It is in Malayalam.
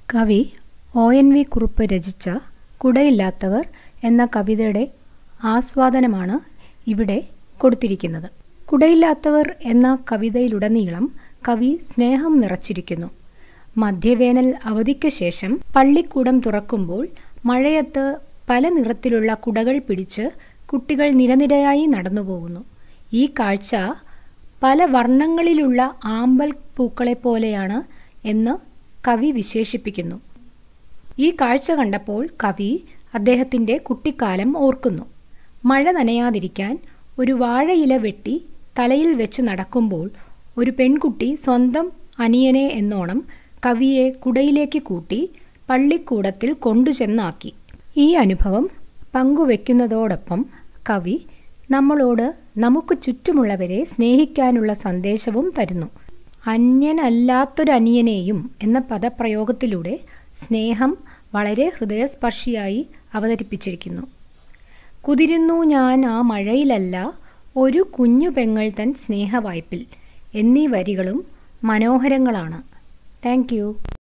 കവി ഒ എൻ വി കുറുപ്പ് രചിച്ച കുടയില്ലാത്തവർ എന്ന കവിതയുടെ ആസ്വാദനമാണ് ഇവിടെ കൊടുത്തിരിക്കുന്നത് കുടയില്ലാത്തവർ എന്ന കവിതയിലുടനീളം കവി സ്നേഹം നിറച്ചിരിക്കുന്നു മധ്യവേനൽ അവധിക്ക് ശേഷം പള്ളിക്കൂടം തുറക്കുമ്പോൾ മഴയത്ത് പല നിറത്തിലുള്ള കുടകൾ പിടിച്ച് കുട്ടികൾ നിരനിരയായി നടന്നുപോകുന്നു ഈ കാഴ്ച പല വർണ്ണങ്ങളിലുള്ള ആമ്പൽ പൂക്കളെപ്പോലെയാണ് എന്ന് കവി വിശേഷിപ്പിക്കുന്നു ഈ കാഴ്ച കണ്ടപ്പോൾ കവി അദ്ദേഹത്തിൻ്റെ കുട്ടിക്കാലം ഓർക്കുന്നു മഴ നനയാതിരിക്കാൻ ഒരു വാഴയില വെട്ടി തലയിൽ വെച്ച് നടക്കുമ്പോൾ ഒരു പെൺകുട്ടി സ്വന്തം അനിയനെ എന്നോണം കവിയെ കുടയിലേക്ക് കൂട്ടി പള്ളിക്കൂടത്തിൽ കൊണ്ടുചെന്നാക്കി ഈ അനുഭവം പങ്കുവെക്കുന്നതോടൊപ്പം കവി നമ്മളോട് നമുക്ക് ചുറ്റുമുള്ളവരെ സ്നേഹിക്കാനുള്ള സന്ദേശവും തരുന്നു അന്യനല്ലാത്തൊരനിയനെയും എന്ന പദപ്രയോഗത്തിലൂടെ സ്നേഹം വളരെ ഹൃദയസ്പർശിയായി അവതരിപ്പിച്ചിരിക്കുന്നു കുതിരുന്നു ഞാൻ ആ മഴയിലല്ല ഒരു കുഞ്ഞു പെങ്ങൾ തൻ സ്നേഹവായ്പിൽ എന്നീ വരികളും മനോഹരങ്ങളാണ് താങ്ക്